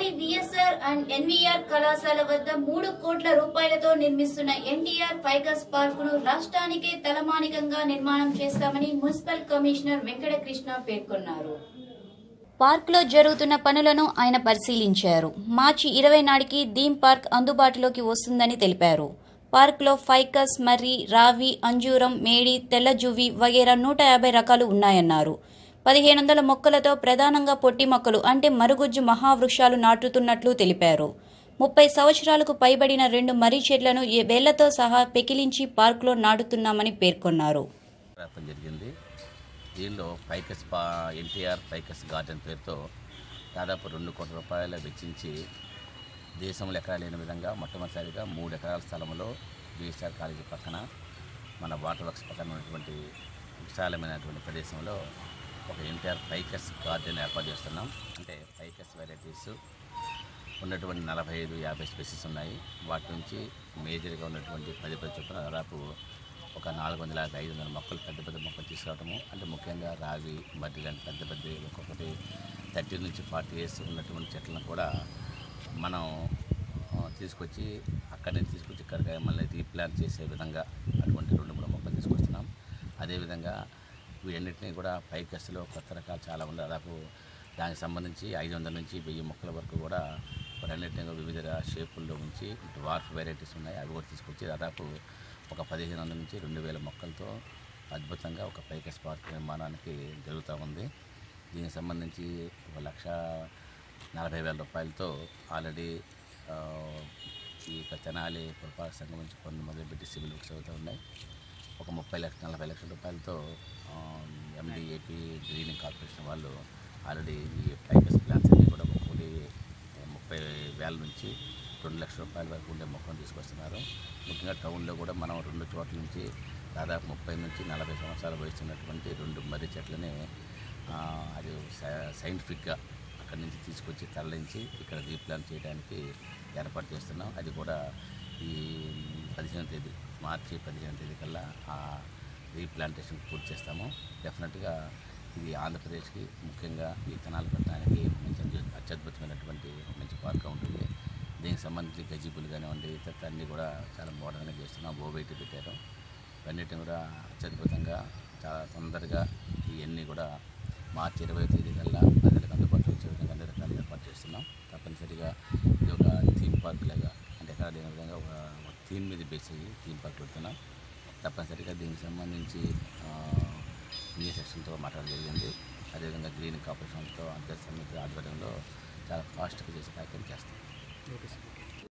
Tenali VSR and NVR కళాశాల వద్ద మూడు కోట్ల రూపాయలతో నిర్మిస్తున్న ఎన్టీఆర్ ఫైకస్ పార్క్ ను రాష్ట్రానికే తలమానికంగా నిర్మాణం చేస్తామని మున్సిపల్ కమిషనర్ వెంకటకృష్ణ పేర్కొన్నారు పార్క్ లో జరుగుతున్న పనులను ఆయన పరిశీలించారు మార్చి ఇరవై నాటికి థీమ్ పార్క్ అందుబాటులోకి వస్తుందని తెలిపారు పార్క్ లో ఫైకస్ మర్రి రావి అంజూరం మేడి తెల్ల జువ్వి వగేరా నూట యాభై రకాలు ఉన్నాయన్నారు పదిహేను వందల మొక్కలతో ప్రధానంగా పొట్టి మొక్కలు అంటే మరుగుజ్జు మహావృక్షాలు నాటుతున్నట్లు తెలిపారు ముప్పై సంవత్సరాలకు పైబడిన రెండు మర్రి చెట్లను ఏ వేళ్లతో సహా పెకిలించి పార్కులో నాటుతున్నామని పేర్కొన్నారు రావడం జరిగింది దీనిలో పైకస్ పా ఎన్టీఆర్ పైకస్ గార్డెన్ పేరుతో దాదాపు రెండు కోట్ల రూపాయలు వెచ్చించి దేశంలో ఎక్కడా లేని విధంగా మొట్టమొదటిసారిగా మూడు ఎకరాల స్థలంలో బీఎస్ఆర్ కాలేజీ పక్కన మన వాటర్ వర్క్స్ పక్కన ఉన్నటువంటి విశాలమైనటువంటి ప్రదేశంలో ఒక ఎన్టీఆర్ పైకస్ గార్డెన్ ఏర్పాటు చేస్తున్నాం అంటే పైకస్ వెరైటీస్ ఉన్నటువంటి నలభై ఐదు యాభై స్పెసిస్ ఉన్నాయి వాటి నుంచి మేజర్గా ఉన్నటువంటి పది పది చొప్పున దాదాపు ఒక నాలుగు వందల యాభై ఐదు వందల మొక్కలు పెద్ద పెద్ద మొక్కలు తీసుకురావటము అంటే ముఖ్యంగా రావి మట్టి లాంటి పెద్ద పెద్ద ఒక్కొక్కటి థర్టీ నుంచి ఫార్టీ ఇయర్స్ ఉన్నటువంటి చెట్లను కూడా మనం ఆ, తీసుకొచ్చి అక్కడి నుంచి తీసుకొచ్చి ఇక్కడికి మళ్ళీ రీప్లాంట్ చేసే విధంగా అటువంటి రెండు మూడు మొక్కలు తీసుకొస్తున్నాం అదేవిధంగా వీటన్నిటిని కూడా పైకస్సులో కొత్త రకాలు చాలా ఉన్నాయి దాదాపు దానికి సంబంధించి ఐదు వందల నుంచి వెయ్యి మొక్కల వరకు కూడా వాటన్నిటిని కూడా వివిధ షేపుల్లో ఉంచి డ్వార్ఫ్ వెరైటీస్ ఉన్నాయి అవి కూడా తీసుకొచ్చి దాదాపు ఒక పదిహేను వందల నుంచి రెండు వేల మొక్కలతో అద్భుతంగా ఒక పైకస్ పార్క్ నిర్మాణానికి జరుగుతూ ఉంది దీనికి సంబంధించి ఒక లక్ష నలభై వేల రూపాయలతో ఆల్రెడీ ఆ, ఈ యొక్క తెనాలి పురపాలక సంఘం నుంచి పన్ను మొదలుపెట్టి సివిల్ వర్క్స్ అవుతూ ఉన్నాయి ఒక ముప్పై లక్ష నలభై లక్షల రూపాయలతో ఎండిఏపి గ్రీన్ కార్పొరేషన్ వాళ్ళు ఆల్రెడీ ఈ పైకస్ ప్లాన్స్ అన్ని కూడా ఒక్కొక్కటి ముప్పై వేల నుంచి రెండు లక్షల రూపాయల వరకు ఉండే మొక్కను తీసుకొస్తున్నారు ముఖ్యంగా టౌన్లో కూడా మనం రెండు చోట్ల నుంచి దాదాపు ముప్పై నుంచి నలభై సంవత్సరాలు వయసున్నటువంటి రెండు మర్రి చెట్లని ఆ, అది సై- సైంటిఫిక్గా అక్కడి నుంచి తీసుకొచ్చి తరలించి ఇక్కడ రీప్లాంట్ చేయడానికి ఏర్పాటు చేస్తున్నాం అది కూడా ఈ పదిహేను తేదీ మార్చి పదిహేను తేదీ కల్లా ఆ రీప్లాంటేషన్ పూర్తి చేస్తాము డెఫినెట్గా ఇది ఆంధ్రప్రదేశ్కి ముఖ్యంగా ఈ తెనాలి పట్టణానికి మంచి అద్భు- అత్యద్భుతమైనటువంటి మంచి పార్క్ ఉంటుంది దీనికి సంబంధించి గజిబులు కానివ్వండి ఇతర అన్నీ కూడా చాలా మోడర్న్గా చేస్తున్నాం ఓవైటీ పెట్టారు ఇవన్నిటిని కూడా అత్యద్భుతంగా చాలా తొందరగా ఇవన్నీ కూడా మార్చి ఇరవై తేదీ కల్లా ప్రజలకు అందుబాటులో వచ్చే విధంగా అన్ని రకాలు ఏర్పాటు చేస్తున్నాం తప్పనిసరిగా ఇది ఒక థీమ్ పార్క్ లాగా అంటే ఎక్కడ లేని విధంగా ఒక ఒక థీమ్ మీద బేస్ అయ్యి థీమ్ పార్క్ పెడుతున్నాం తప్పనిసరిగా దీనికి సంబంధించి న్యూ సెక్షన్తో మాట్లాడడం జరిగింది అదేవిధంగా గ్రీన్ కార్పొరేషన్తో అంతర్ సమితి ఆధ్వర్యంలో చాలా ఫాస్ట్గా చేసే కార్యక్రమం చేస్తాం